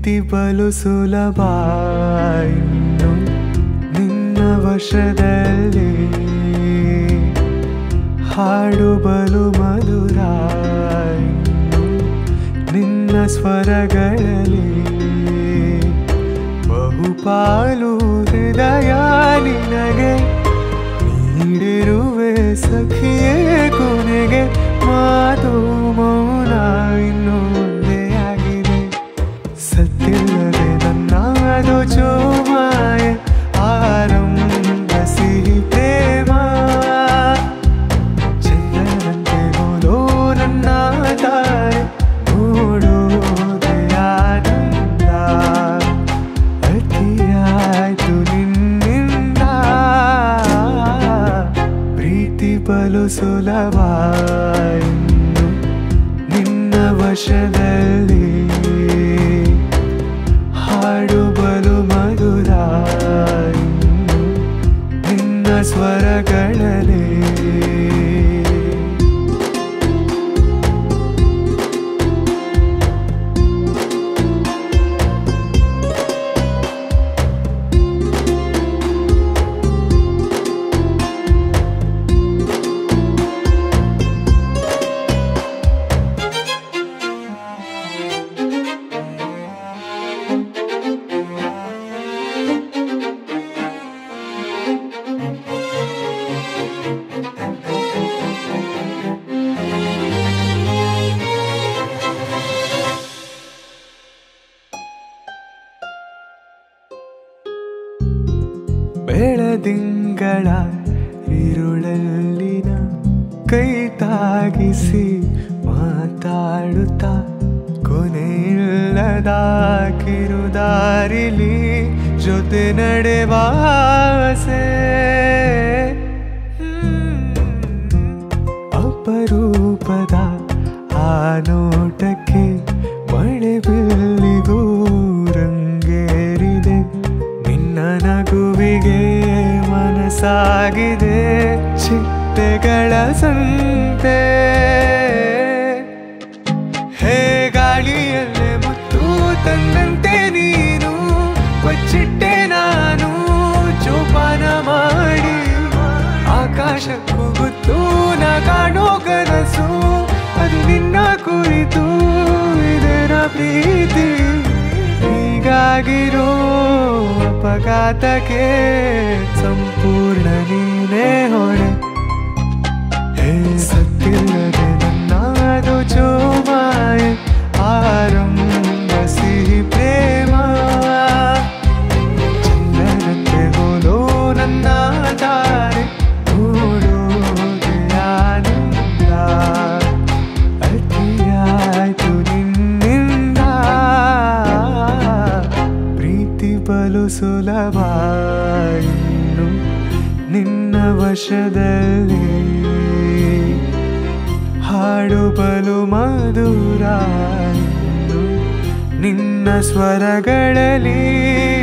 ಪ್ರೀತಿ ಬಲು ಸುಲಭ ಇನ್ನು ನಿನ್ನ ವಶದಲ್ಲಿ ಹಾಡು ಬಲು ಮಧುರ ಇನ್ನು ನಿನ್ನ ಸ್ವರಗಳಲ್ಲಿ ಬಹುಪಾಲು ಹೃದಯ ನಿನಗೆ ನೀಡಿರುವೆ ಸಖಿಯೇ ಕೊನೆಗೆ ಮಾತು ಮೌನ ಇನ್ನು ಒಂದೇ ಆಗಿದೆ ಸತ್ತಿಲ್ಲದೆ ನನ್ನದು ಚೋಮಾಯ ಆರಂಭ ಸಿಹಿ ಪ್ರೇಮ ಚಂದ್ರನಂತೆ ಹೋದೋ ನನ್ನ ತಾರೆ ನೋಡೋದೆ ಆನಂದ ಅತಿಯಾಯ್ತು ನಿನ್ನಿಂದ ಪ್ರೀತಿ ಬಲು ಸುಲಭ ಇನ್ನು ನಿನ್ನ ವಶದಲ್ಲಿ ಹಾಡು ಬಲು ಮಧುರ ಇನ್ನು ನಿನ್ನ ಸ್ವರಗಳಲ್ಲಿ ಬೆಳದಿಂಗಳ ಇರುಳಲ್ಲಿನ ಕೈ ತಾಗಿಸಿ ಮಾತಾಡುತ್ತಾ ಕೊನೆಯಿಲ್ಲದ ಕಿರುದಾರಿಲಿ ಜೊತೆ ನಡೆವಾಸೆ ಅಪರೂಪದ ಆ ನೋಟಕ್ಕೆ ಮಳೆ ಬಿಲ್ಲಿಗೂ ರಂಗೇರಿದೆ ನಿನ್ನ ನಗುವಿಗೆ ಮನಸ್ಸಾಗಿದೆ ಚಿಟ್ಟೆಗಳ ಸಂತೆ ಹೇ ಗಾಳಿಯಲ್ಲೇ ಮುತ್ತು ತಂದಂತೆ ನೀನು ಬಚ್ಚಿಟ್ಟೆ ನಾನು ಜೋಪಾನ ಮಾಡಿ ಆಕಾಶಕ್ಕೂ ಗೊತ್ತು ನಾ ಕಾಣೋ ಕನಸು ಅದು ನಿನ್ನ ಕುರಿತು ಇದರ ಪ್ರೀತಿ ಹೀಗಾಗಿರೋ ಅಪಘಾತಕ್ಕೆ ಸಂಪೂರ್ಣ ನೀನೇ ಹೊಣೆ ಹೇ ಸತ್ತಿಲ್ಲದೆ ನನ್ನದು ಚೋಮಾಯ ಆರಂಭ ಸಿಹಿ ಪ್ರೇಮ ಚಂದ್ರನಂತೆ ಹೋಲೋ ನನ್ನ ತಾರೆ ನೋಡೋದೆ ಆನಂದ ಅತಿಯಾಯ್ತು ನಿನ್ನಿಂದ ಪ್ರೀತಿ ಬಲು ಸುಲಭ ಇನ್ನು ನಿನ್ನ ವಶದಲ್ಲಿ ಹಾಡು ಬಲು ಮಧುರ ಇನ್ನು ನಿನ್ನ ಸ್ವರಗಳಲ್ಲಿ